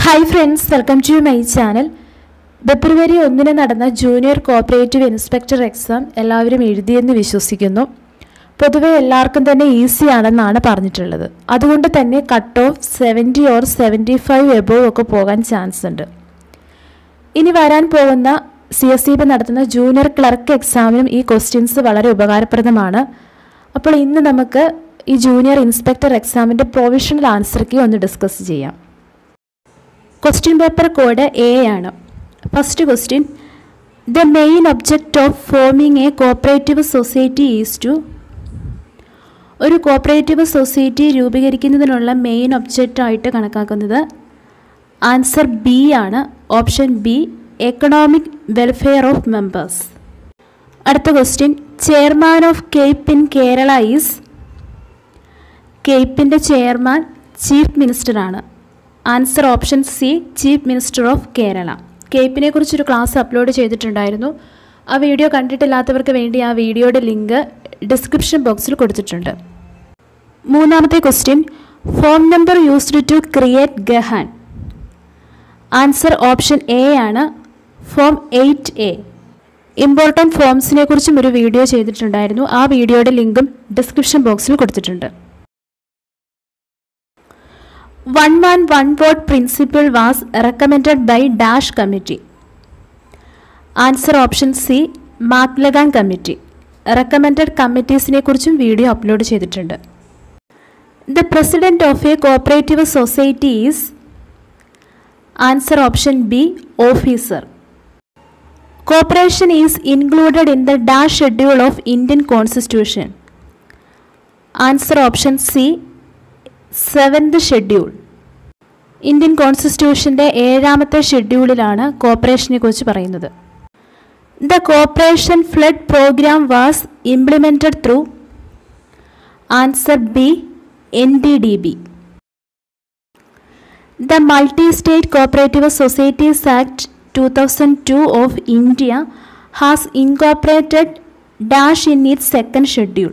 Hi friends welcome to my channel ഫെബ്രുവരി ഒന്നിന് നടന്ന ജൂനിയർ കോപ്പറേറ്റീവ് ഇൻസ്പെക്ടർ എക്സാം എല്ലാവരും എഴുതിയെന്ന് വിശ്വസിക്കുന്നു പൊതുവെ എല്ലാവർക്കും തന്നെ ഈസി ആണെന്നാണ് പറഞ്ഞിട്ടുള്ളത് അതുകൊണ്ട് തന്നെ cut off seventy or seventy five above ഒക്കെ പോകാൻ ചാൻസ് ഉണ്ട് ഇനി വരാൻ പോകുന്ന സി എസ് ഇ ബി നടത്തുന്ന ജൂനിയർ ക്ലർക്ക് എക്സാമിനും ഈ ക്വസ്റ്റ്യൻസ് വളരെ ഉപകാരപ്രദമാണ് അപ്പോൾ ഇന്ന് നമുക്ക് ഈ ജൂനിയർ ഇൻസ്പെക്ടർ എക്സാമിൻ്റെ പ്രൊവിഷണൽ ആൻസർ കീ ഒന്ന് ഡിസ്കസ് ചെയ്യാം ക്വസ്റ്റ്യൻ പേപ്പർ കോഡ് എ ആണ് first question the main object of forming a cooperative society is to ഒരു കോപ്പറേറ്റീവ് സൊസൈറ്റി രൂപീകരിക്കുന്നതിനുള്ള മെയിൻ ഒബ്ജക്റ്റ് ആയിട്ട് കണക്കാക്കുന്നത് ആൻസർ ബി ആണ് option B economic welfare of members അടുത്ത question chairman of CAPE in Kerala is കേപ്പിൻ്റെ ചെയർമാൻ ചീഫ് മിനിസ്റ്ററാണ് answer option C chief minister of Kerala കേപ്പിനെ കുറിച്ചൊരു ക്ലാസ് അപ്ലോഡ് ചെയ്തിട്ടുണ്ടായിരുന്നു ആ വീഡിയോ കണ്ടിട്ടില്ലാത്തവർക്ക് വേണ്ടി ആ വീഡിയോയുടെ ലിങ്ക് ഡിസ്ക്രിപ്ഷൻ ബോക്സിൽ കൊടുത്തിട്ടുണ്ട് മൂന്നാമത്തെ question form number used to create ഗഹാൻ ആൻസർ ഓപ്ഷൻ എ ആണ് ഫോം എയ്റ്റ് എ ഇമ്പോർട്ടൻറ്റ് ഫോംസിനെ കുറിച്ചും ഒരു വീഡിയോ ചെയ്തിട്ടുണ്ടായിരുന്നു ആ വീഡിയോയുടെ ലിങ്കും ഡിസ്ക്രിപ്ഷൻ ബോക്സിൽ കൊടുത്തിട്ടുണ്ട് one man one vote principle was recommended by dash committee answer option C Maclagan committee recommended കമ്മിറ്റീസിനെ കുറിച്ചും വീഡിയോ അപ്ലോഡ് ചെയ്തിട്ടുണ്ട് the president of a cooperative society is answer option B officer cooperation is included in the dash schedule of Indian constitution answer option C seventh schedule Indian കോൺസ്റ്റിറ്റ്യൂഷൻ്റെ ഏഴാമത്തെ ഷെഡ്യൂളിലാണ് കോപ്പറേഷനെ കുറിച്ച് പറയുന്നത് the cooperation flood programme was implemented through answer B N D D B the multi state cooperative societies act two thousand two of India has incorporated dash in it second schedule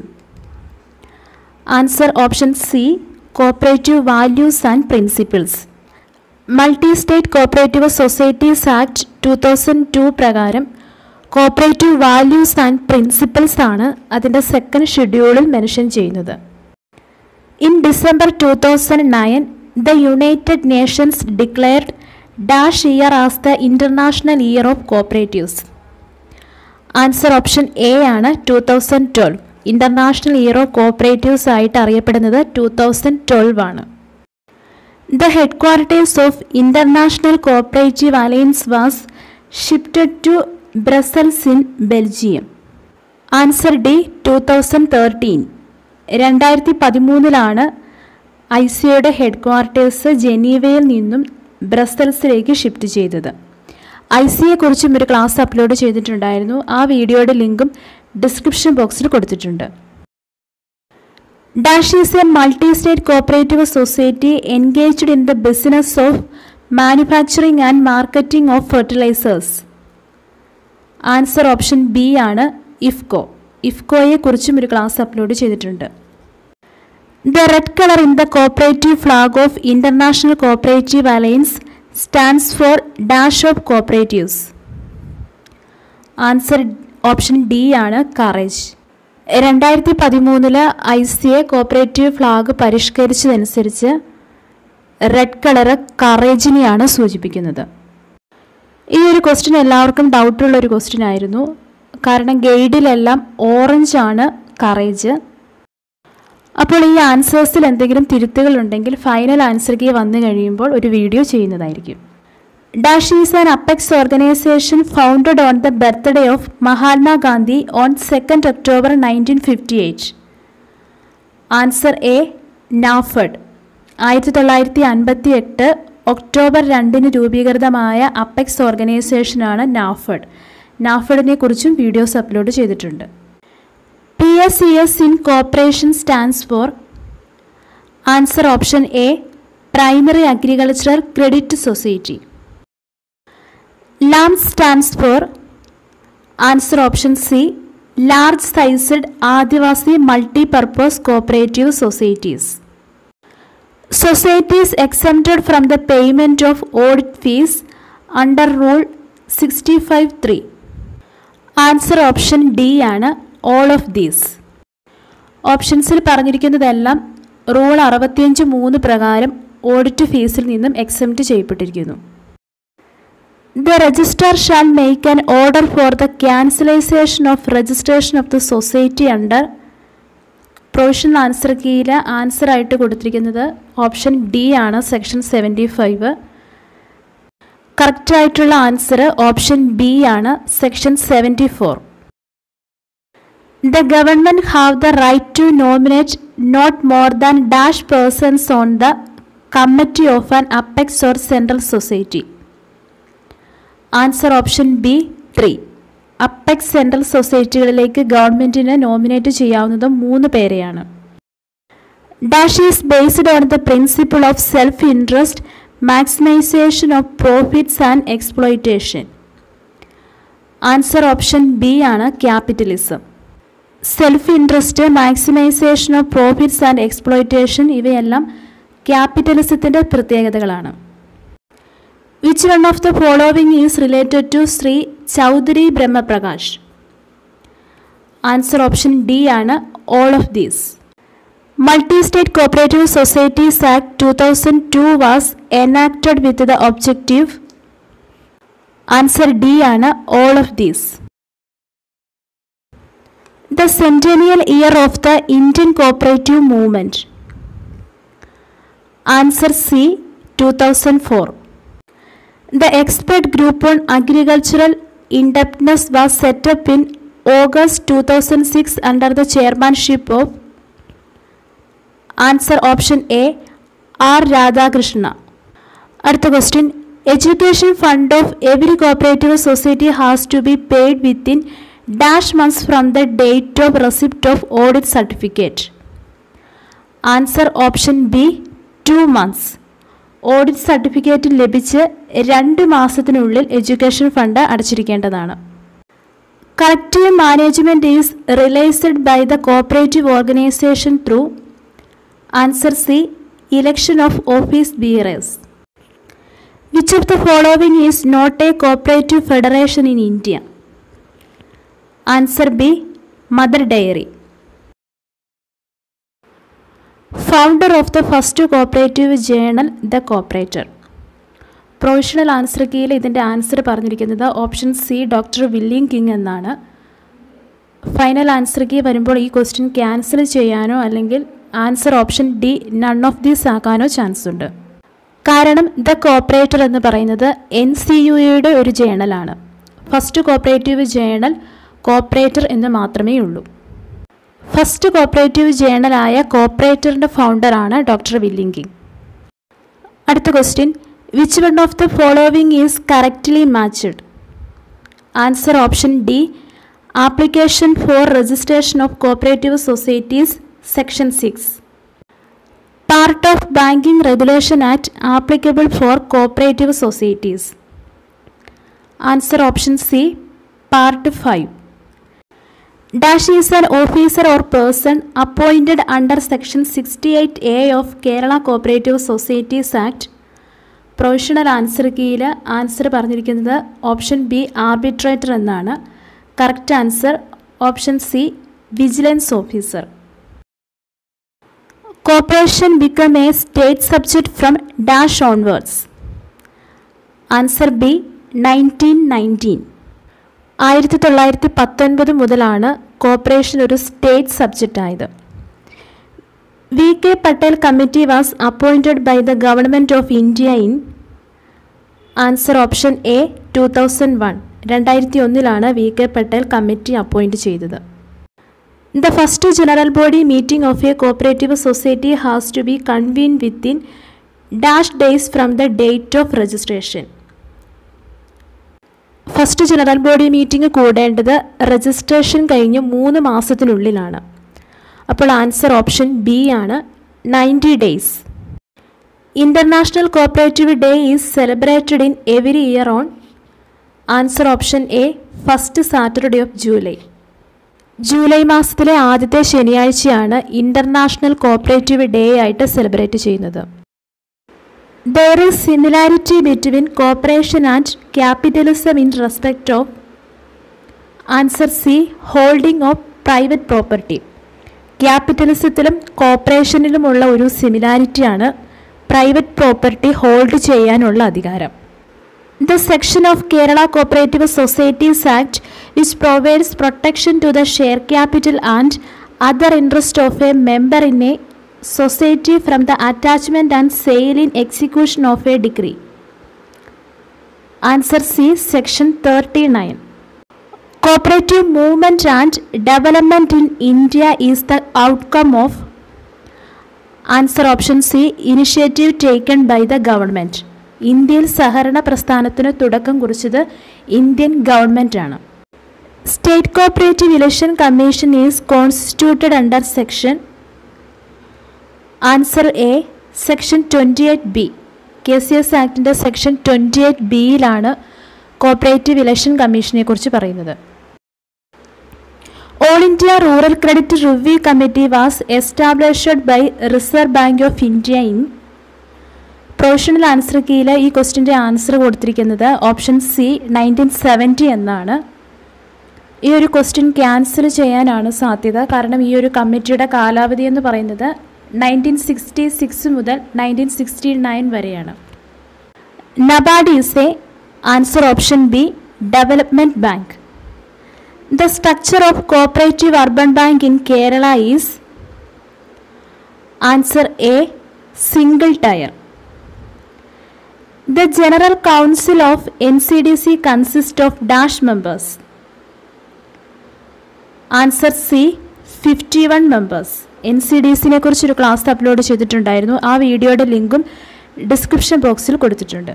answer option C cooperative values and principles multi state cooperative societies act two thousand two പ്രകാരം cooperative values and principles ആണ് അതിൻ്റെ second ഷെഡ്യൂളിൽ mention ചെയ്യുന്നത് in December two thousand nine the United Nations declared dash year as the international year of cooperatives answer option A ആണ് two thousand twelve international year of cooperatives ആയിട്ട് അറിയപ്പെടുന്നത് two thousand twelve ആണ് the headquarters of international cooperative alliance was shifted to Brussels in Belgium answer D two thousand thirteen രണ്ടായിരത്തി പതിമൂന്നിലാണ് I സിയുടെ headquarters ജനീവയിൽ നിന്നും ബ്രസൽസിലേക്ക് shift ചെയ്തത് I സിയെക്കുറിച്ചും ഒരു ക്ലാസ് അപ്ലോഡ് ചെയ്തിട്ടുണ്ടായിരുന്നു ആ വീഡിയോയുടെ ലിങ്കും ഡിസ്ക്രിപ്ഷൻ ബോക്സിൽ കൊടുത്തിട്ടുണ്ട് dash is a multi state cooperative society engaged in the business of manufacturing and marketing of fertilisers answer option B ആണ് ഇഫ്കോ ഇഫ്കോയെ കുറിച്ചും ഒരു ക്ലാസ് അപ്ലോഡ് ചെയ്തിട്ടുണ്ട് the red colour in the cooperative flag of international cooperative alliance stands for dash of cooperatives answer option D ആണ് courage രണ്ടായിരത്തി പതിമൂന്നില് I C A cooperative flag പരിഷ്കരിച്ചതനുസരിച്ച് red colour കറേജിനെയാണ് സൂചിപ്പിക്കുന്നത് ഈ ഒരു ക്വസ്റ്റ്യൻ എല്ലാവർക്കും ഡൗട്ടുള്ള ഒരു ക്വസ്റ്റ്യൻ ആയിരുന്നു കാരണം ഗൈഡിലെല്ലാം ഓറഞ്ച് ആണ് കറേജ് അപ്പോൾ ഈ ആൻസേഴ്സിൽ എന്തെങ്കിലും തിരുത്തുകൾ ഉണ്ടെങ്കിൽ ഫൈനൽ ആൻസർ കീ വന്നു കഴിയുമ്പോൾ ഒരു വീഡിയോ ചെയ്യുന്നതായിരിക്കും dash is an apex organisation founded on the birthday of Mahatma Gandhi on second October nineteen fifty eight answer A NAFED ആയിരത്തി തൊള്ളായിരത്തി അൻപത്തി എട്ട് ഒക്ടോബർ രണ്ടിന് രൂപീകൃതമായ അപ്പെക്സ് ഓർഗനൈസേഷനാണ് നാഫഡ് നാഫഡിനെ കുറിച്ചും വീഡിയോസ് അപ്ലോഡ് ചെയ്തിട്ടുണ്ട് P S C S in cooperation stands for answer option A primary agricultural credit society LAMPS stands for answer option C large sized Adivasi multi purpose cooperative societies societies exempted from the payment of audit fees under rule sixty five three answer option D ആണ് all of these ഓപ്ഷൻസിൽ പറഞ്ഞിരിക്കുന്നതെല്ലാം rule അറുപത്തിയഞ്ച് മൂന്ന് പ്രകാരം audit ഫീസിൽ നിന്നും exempt ചെയ്യപ്പെട്ടിരിക്കുന്നു the registrar shall make an order for the cancellation of registration of the society under provisional answer കീയിൽ ആൻസർ ആയിട്ട് കൊടുത്തിരിക്കുന്നത് ഓപ്ഷൻ ഡി ആണ് സെക്ഷൻ സെവൻറ്റി ഫൈവ് കറക്റ്റായിട്ടുള്ള ആൻസർ ഓപ്ഷൻ ബി ആണ് section seventy four the government have the right to nominate not more than dash persons on the committee of an apex or central society answer option B three apex central സൊസൈറ്റികളിലേക്ക് ഗവൺമെൻറ്റിന് nominate ചെയ്യാവുന്നത് മൂന്ന് പേരെയാണ് dash is based on the principle of self interest maximisation of profits and exploitation answer option B ആണ് capitalism self interest maximisation of profits and exploitation ഇവയെല്ലാം ക്യാപിറ്റലിസത്തിൻ്റെ പ്രത്യേകതകളാണ് which one of the following is related to Shri Chaudhary Brahm Prakash answer option D ആണ് all of these multi state cooperative societies act two thousand two was enacted with the objective answer D ആണ് all of these the centennial year of the Indian cooperative movement answer C to thousand four The expert group on agricultural indebtedness was set up in August 2006 under the chairmanship of answer option A R Radhakrishna. അടുത്ത question education fund of every cooperative society has to be paid within dash months from the date of receipt of audit certificate answer option B two months audit certificate ലഭിച്ച് രണ്ട് മാസത്തിനുള്ളിൽ education fund അടച്ചിരിക്കേണ്ടതാണ് collective management is realised by the cooperative organisation through answer C election of office bearers which of the following is not a cooperative federation in India answer B Mother Dairy founder of the first cooperative journal the cooperator provisional answer കീയിൽ ഇതിൻ്റെ answer പറഞ്ഞിരിക്കുന്നത് option C doctor William King എന്നാണ് final answer key വരുമ്പോൾ ഈ question cancel ചെയ്യാനോ അല്ലെങ്കിൽ answer option D none of these ആക്കാനോ chance ഉണ്ട് കാരണം ദ കോപ്പറേറ്റർ എന്ന് പറയുന്നത് എൻ സി യു എയുടെ ഒരു ജേണലാണ് ഫസ്റ്റ് കോപ്പറേറ്റീവ് ജേണൽ കോപ്പറേറ്റർ എന്ന് മാത്രമേ ഉള്ളൂ ഫസ്റ്റ് കോപ്പറേറ്റീവ് ജേണലായ കോപ്പറേറ്ററിൻ്റെ ഫൗണ്ടറാണ് ഡോക്ടർ വില്ലിംഗിങ് അടുത്ത question which one of the following is correctly matched answer option D application for registration of cooperative societies section six part of banking regulation act applicable for cooperative societies answer option C part five dash is an officer or person appointed under section sixty eight A of Kerala cooperative societies act professional answer കീയിൽ answer പറഞ്ഞിരിക്കുന്നത് option B arbitrator എന്നാണ് correct answer option C vigilance officer cooperation become a state subject from dash onwards answer B nineteen nineteen ആയിരത്തി തൊള്ളായിരത്തി പത്തൊൻപത് മുതലാണ് cooperation ഒരു state subject ആയത് V K Patel committee was appointed by the government of India in answer option A two thousand one രണ്ടായിരത്തി ഒന്നിലാണ് V K Patel committee appoint ചെയ്തത് the first general body meeting of a cooperative society has to be convene within dash days from the date of registration first general body meeting കൂടേണ്ടത് registration കഴിഞ്ഞ് മൂന്ന് മാസത്തിനുള്ളിലാണ് അപ്പോൾ answer option B ആണ് ninety days international cooperative day is celebrated in every year on answer option A first Saturday of July July മാസത്തിലെ ആദ്യത്തെ ശനിയാഴ്ചയാണ് international cooperative day ആയിട്ട് സെലിബ്രേറ്റ് ചെയ്യുന്നത് There is similarity between cooperation and capitalism in respect of answer C holding of private property ക്യാപിറ്റലിസത്തിലും കോപ്പറേഷനിലുമുള്ള ഒരു സിമിലാരിറ്റിയാണ് private property hold ചെയ്യാനുള്ള അധികാരം the section of Kerala cooperative societies act which provides protection to the share capital and other interest of a member in a society from the attachment and sale in execution of a degree answer C section thirty nine cooperative movement and development in India is the outcome of answer option C initiative taken by the government ഇന്ത്യയിൽ സഹകരണ പ്രസ്ഥാനത്തിന് തുടക്കം കുറിച്ചത് Indian government ആണ് state cooperative election commission is constituted under section answer A section twenty eight B K C S ആക്ടിൻ്റെ section twenty eight ബിയിലാണ് cooperative election കമ്മീഷനെ കുറിച്ച് പറയുന്നത് all India rural credit review committee was established by Reserve Bank of India in professional answer കീയിൽ ഈ ക്വസ്റ്റിൻ്റെ answer കൊടുത്തിരിക്കുന്നത് option C nineteen seventy എന്നാണ് ഈ ഒരു ക്വസ്റ്റ്യൻ ക്യാൻസൽ ചെയ്യാനാണ് സാധ്യത കാരണം ഈ ഒരു കമ്മിറ്റിയുടെ കാലാവധി എന്ന് പറയുന്നത് നയൻറ്റീൻ സിക്സ്റ്റി സിക്സ് മുതൽ നയൻറ്റീൻ സിക്സ്റ്റി നയൻ വരെയാണ് NABARD is a answer option B development bank The structure of cooperative urban bank in Kerala is answer A single tier. The General Council of NCDC consists of dash members. Answer C fifty one members N C D സിനെ കുറിച്ചൊരു class upload ചെയ്തിട്ടുണ്ടായിരുന്നു ആ വീഡിയോയുടെ ലിങ്കും description ബോക്സിൽ കൊടുത്തിട്ടുണ്ട്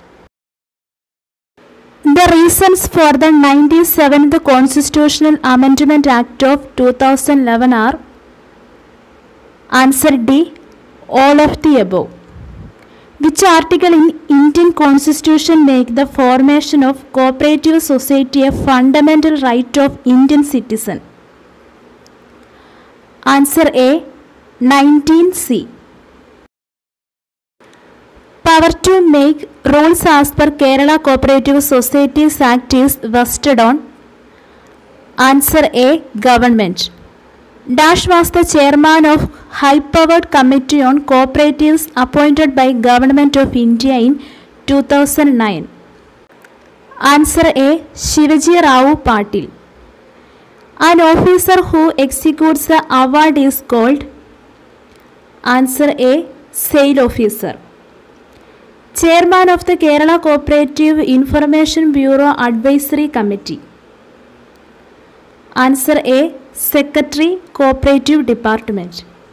The reasons for the 97th Constitutional Amendment Act of 2011 are Answer D. All of the above. Which article in Indian Constitution make the formation of cooperative society a fundamental right of Indian citizen? Answer A. 19C. Power to make rules as per Kerala Cooperative Societies Act is vested on Answer A. Government. Dash was the chairman of High Powered Committee on Cooperatives appointed by Government of India in 2009. Answer A. Shivaji Rao Patil. An officer who executes the award is called Answer A. Sale Officer. Chairman of the Kerala Cooperative Information Bureau Advisory Committee. Answer A. Secretary Cooperative Department.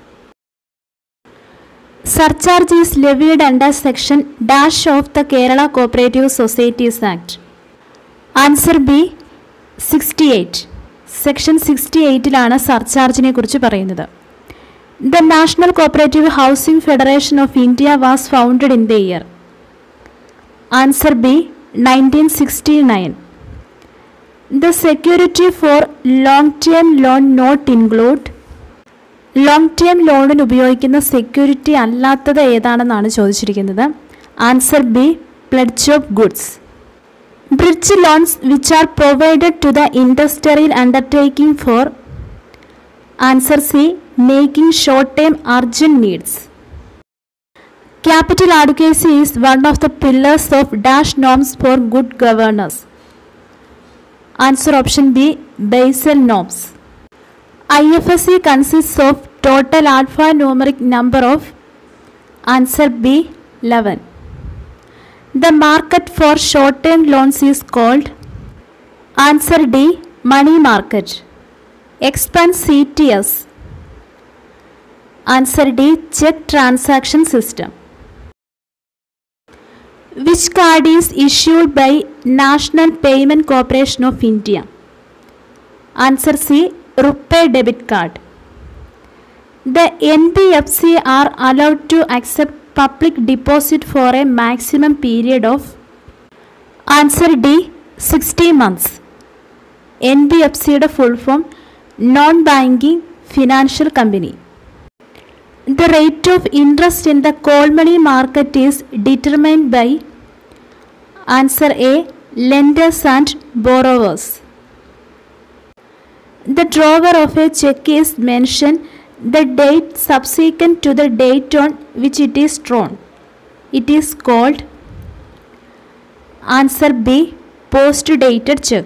Surcharge is levied under section dash of the Kerala Cooperative Societies Act. Answer B. 68. Section sixty എയ്റ്റിലാണ് സർചാർജിനെ കുറിച്ച് പറയുന്നത് the national cooperative housing federation of India was founded in the year answer B nineteen sixty nine the security for long term loan not include long term ലോണിന് ഉപയോഗിക്കുന്ന security അല്ലാത്തത് ഏതാണെന്നാണ് ചോദിച്ചിരിക്കുന്നത് answer B pledge of goods bridge loans which are provided to the industrial undertaking for answer C making short term urgent needs Capital adequacy is one of the pillars of dash norms for good governance. Answer option B Basel norms. IFSC consists of total alphanumeric number of answer B 11. The market for short term loans is called answer D money market. Expand CTS. Answer D check transaction system. Which card is issued by National Payment Corporation of India? Answer C. Rupee debit card. The NBFC are allowed to accept public deposit for a maximum period of Answer D. 60 months. NBFC യുടെ full form non banking financial company The rate of interest in the call money market is determined by answer A. Lenders and borrowers. The drawer of a check is mentioned the date subsequent to the date on which it is drawn. It is called answer B. Post dated check.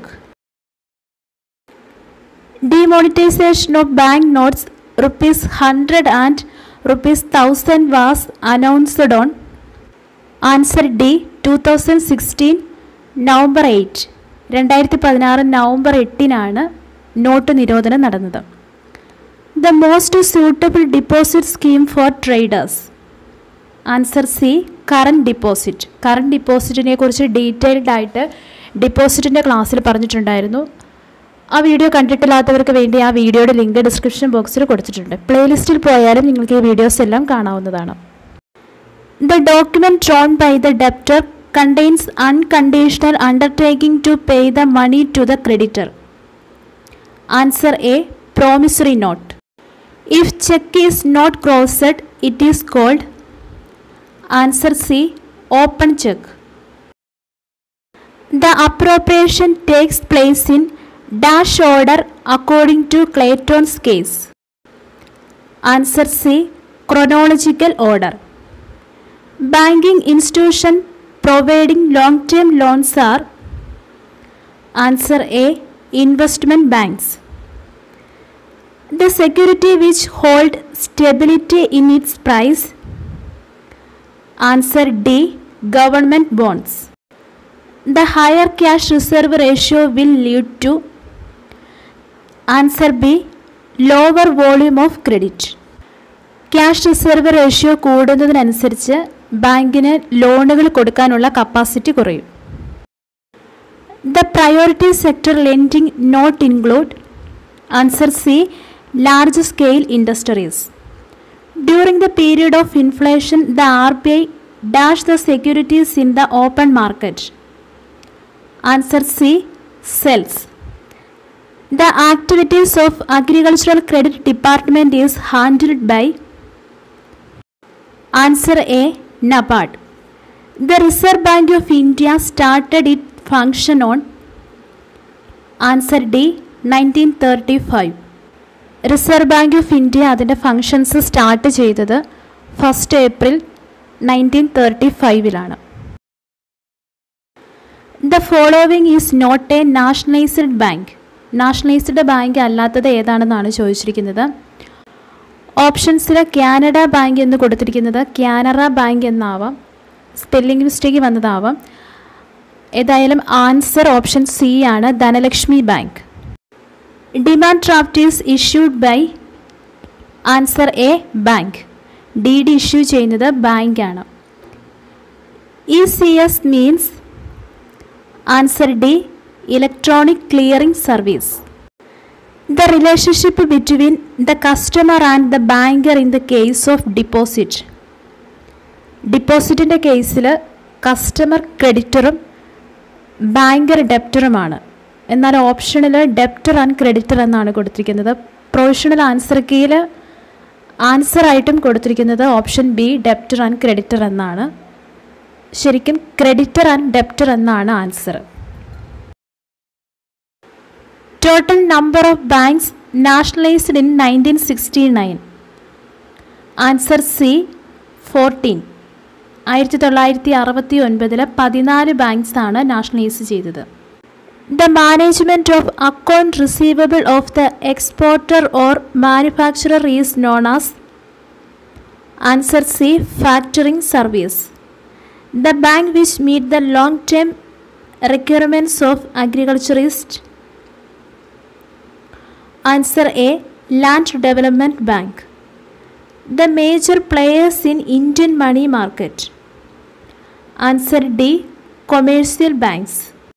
Demonetization of bank notes rupees 100 and rupees 1000 was announced on answer D two thousand sixteen November eight രണ്ടായിരത്തി പതിനാറ് നവംബർ എട്ടിനാണ് note നിരോധനം നടന്നത് the most suitable deposit scheme for traders answer C current deposit current ഡിപ്പോസിറ്റിനെ കുറിച്ച് detailed ആയിട്ട് ഡിപ്പോസിറ്റിൻ്റെ ക്ലാസ്സിൽ പറഞ്ഞിട്ടുണ്ടായിരുന്നു ആ വീഡിയോ കണ്ടിട്ടില്ലാത്തവർക്ക് വേണ്ടി ആ വീഡിയോയുടെ ലിങ്ക് ഡിസ്ക്രിപ്ഷൻ ബോക്സിൽ കൊടുത്തിട്ടുണ്ട് പ്ലേലിസ്റ്റിൽ പോയാലും നിങ്ങൾക്ക് ഈ വീഡിയോസ് എല്ലാം കാണാവുന്നതാണ് The document drawn by the debtor contains unconditional undertaking to pay the money to the creditor. Answer A. Promissory note. If check is not crossed, it is called Answer C. Open check. The appropriation takes place in dash order according to Clayton's case. Answer C. Chronological order. Banking institution providing long-term loans are Answer A. Investment banks. The security which hold stability in its price. Answer D. Government bonds. The higher cash reserve ratio will lead to Answer B. Lower volume of credit. Cash reserve ratio കൂടുന്നതിനനുസരിച്ച് ബാങ്കിന് ലോണുകൾ കൊടുക്കാനുള്ള capacity കുറയും the priority sector lending not include answer C large scale industries during the period of inflation the R B I dash the securities in the open market answer C sells the activities of agricultural credit department is handled by Answer A. NABARD. The Reserve Bank of India started its function on Answer D. 1935. Reserve Bank of India അതിൻ്റെ functions start ചെയ്തത് first April nineteen thirty ഫൈവിലാണ് the following is not a nationalised bank nationalised bank അല്ലാത്തത് ഏതാണെന്നാണ് ചോദിച്ചിരിക്കുന്നത് ഓപ്ഷൻസിൽ Canada bank എന്ന് കൊടുത്തിരിക്കുന്നത് Canara bank എന്നാവാം സ്പെല്ലിംഗ് മിസ്റ്റേക്ക് വന്നതാവാം ഏതായാലും ആൻസർ ഓപ്ഷൻ സി ആണ് Dhanlaxmi bank demand draft is issued by answer A bank D D issue ചെയ്യുന്നത് ബാങ്കാണ് E C S means answer D electronic clearing service the relationship between the customer and the banker in the case of deposit ഡിപ്പോസിറ്റിൻ്റെ കേസിൽ customer ക്രെഡിറ്ററും banker ഡെപ്റ്ററുമാണ് എന്നാൽ ഓപ്ഷനിൽ debtor and creditor എന്നാണ് കൊടുത്തിരിക്കുന്നത് provisional answer കീയിൽ ആൻസറായിട്ടും കൊടുത്തിരിക്കുന്നത് option B debtor and creditor എന്നാണ് ശരിക്കും ക്രെഡിറ്റർ ആൻഡ് ഡെപ്റ്റർ എന്നാണ് answer Total number of banks nationalized in 1969. Answer C fourteen ആയിരത്തി തൊള്ളായിരത്തി അറുപത്തി ഒൻപതിൽ പതിനാല് ബാങ്ക്സ് ആണ് നാഷണലൈസ് ചെയ്തത് the management of account receivable of the exporter or manufacturer is known as answer C factoring service the bank which meet the long term requirements of agriculturist Answer A. Land Development Bank. The major players in Indian money market. Answer D. Commercial banks.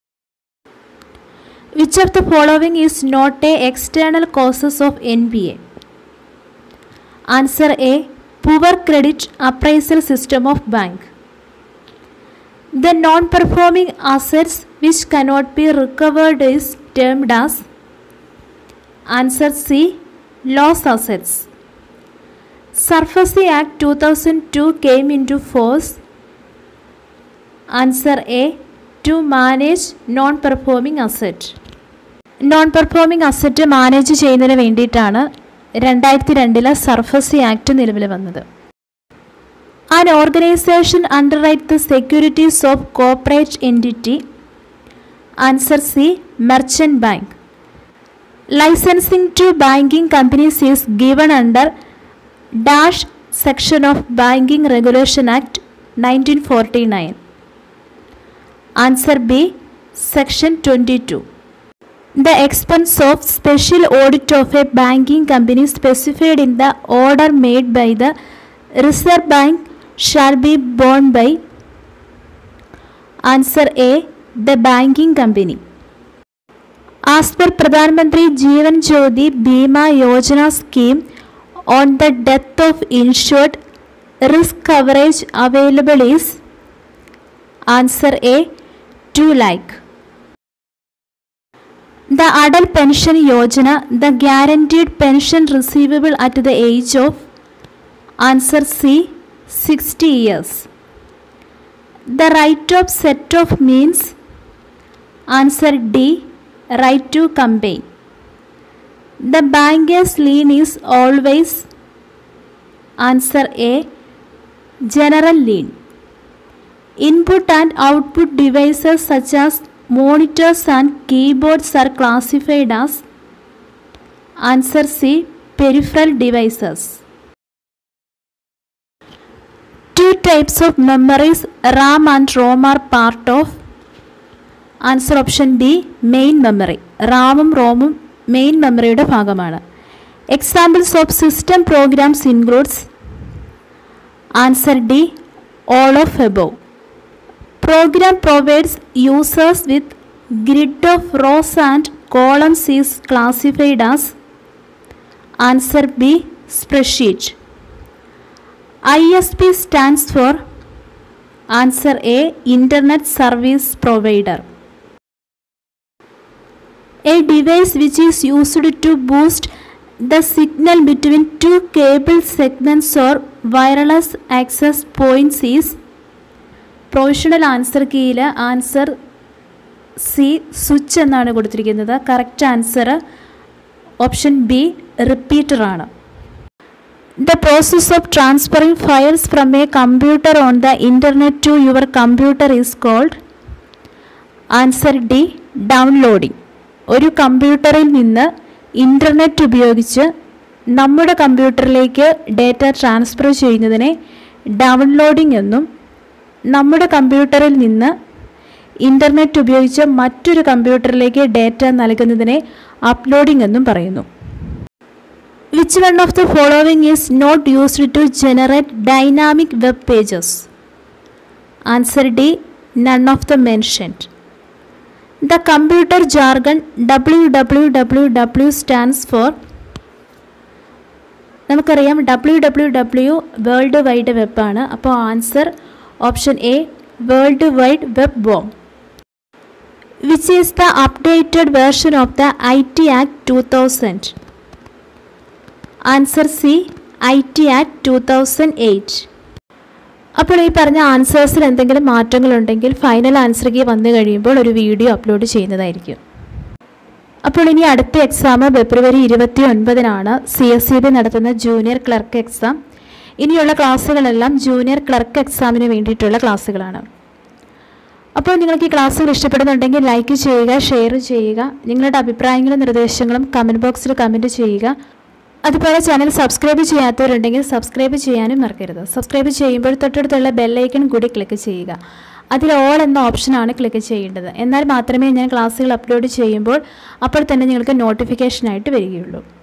Which of the following is not a external causes of NPA? Answer A. Poor credit appraisal system of bank. The non-performing assets which cannot be recovered is termed as Answer C. Loss assets. SARFAESI act two thousand two came in to force answer A to manage non performing asset non performing asset manage ചെയ്യുന്നതിന് വേണ്ടിയിട്ടാണ് രണ്ടായിരത്തി രണ്ടിലെ SARFAESI act നിലവിൽ വന്നത് an organisation underwrite the securities of corporate entity answer C merchant bank licensing to banking companies is given under dash section of banking regulation act nineteen forty nine answer B section twenty two The expense of special audit of a banking company specified in the order made by the Reserve Bank shall be borne by answer A the banking company. As per Pradhan Mantri Jeevan Jyoti Bima Yojana scheme on the death of insured risk coverage available is answer A 2 lakh. The Adult Pension Yojana, the guaranteed pension receivable at the age of answer C 60 years. The right of set of means answer D right to campaign. The banker's lien is always answer A general lien. Input and output devices such as monitors and keyboards are classified as answer C peripheral devices. Two types of memories RAM and ROM are part of answer option B main memory റാമും റോമും main മെമ്മറിയുടെ ഭാഗമാണ് examples of system programs includes answer D all of above program provides users with grid of rows and columns is classified as answer B spreadsheet ISP stands for answer A internet service provider a device which is used to boost the signal between two cable segments or wireless access points is provisional answer കീയിൽ answer C switch എന്നാണ് കൊടുത്തിരിക്കുന്നത് correct answer option B repeater ആണ് the process of transferring files from a computer on the internet to your computer is called answer D downloading ഒരു കമ്പ്യൂട്ടറിൽ നിന്ന് internet ഉപയോഗിച്ച് നമ്മുടെ കമ്പ്യൂട്ടറിലേക്ക് ഡേറ്റ ട്രാൻസ്ഫർ ചെയ്യുന്നതിനെ ഡൗൺലോഡിംഗ് എന്നും നമ്മുടെ കമ്പ്യൂട്ടറിൽ നിന്ന് ഇൻ്റർനെറ്റ് ഉപയോഗിച്ച് മറ്റൊരു കമ്പ്യൂട്ടറിലേക്ക് ഡേറ്റ നൽകുന്നതിനെ അപ്ലോഡിംഗ് എന്നും പറയുന്നു which one of the following is not used to generate dynamic web pages answer D none of the mentioned the computer jargon W W W W stands for നമുക്കറിയാം W W W world wide വെബാണ് അപ്പോൾ answer option A world wide web ബോം which is the updated version of the I T act two thousand answer C I T act two thousand eight അപ്പോൾ ഈ പറഞ്ഞ ആൻസേഴ്സിൽ എന്തെങ്കിലും മാറ്റങ്ങളുണ്ടെങ്കിൽ final answer key വന്നു കഴിയുമ്പോൾ ഒരു വീഡിയോ അപ്ലോഡ് ചെയ്യുന്നതായിരിക്കും അപ്പോൾ ഇനി അടുത്ത എക്സാം ഫെബ്രുവരി ഇരുപത്തി ഒൻപതിനാണ് സി എസ് സി ബി നടത്തുന്ന ജൂനിയർ ക്ലർക്ക് എക്സാം ഇനിയുള്ള ക്ലാസ്സുകളെല്ലാം ജൂനിയർ ക്ലർക്ക് എക്സാമിന് വേണ്ടിയിട്ടുള്ള ക്ലാസ്സുകളാണ് അപ്പോൾ നിങ്ങൾക്ക് ഈ ക്ലാസ്സുകൾ ഇഷ്ടപ്പെടുന്നുണ്ടെങ്കിൽ ലൈക്ക് ചെയ്യുക ഷെയർ ചെയ്യുക നിങ്ങളുടെ അഭിപ്രായങ്ങളും നിർദ്ദേശങ്ങളും കമൻറ്റ് ബോക്സിൽ കമൻറ്റ് ചെയ്യുക അതുപോലെ ചാനൽ സബ്സ്ക്രൈബ് ചെയ്യാത്തവരുണ്ടെങ്കിൽ സബ്സ്ക്രൈബ് ചെയ്യാനും മറക്കരുത് സബ്സ്ക്രൈബ് ചെയ്യുമ്പോൾ തൊട്ടടുത്തുള്ള ബെല്ലൈക്കൺ കൂടി ക്ലിക്ക് ചെയ്യുക അതിൽ ഓൾ എന്ന ഓപ്ഷനാണ് ക്ലിക്ക് ചെയ്യേണ്ടത് എന്നാൽ മാത്രമേ ഞാൻ ക്ലാസ്സുകൾ അപ്ലോഡ് ചെയ്യുമ്പോൾ അപ്പോൾ തന്നെ നിങ്ങൾക്ക് നോട്ടിഫിക്കേഷനായിട്ട് വരികയുള്ളൂ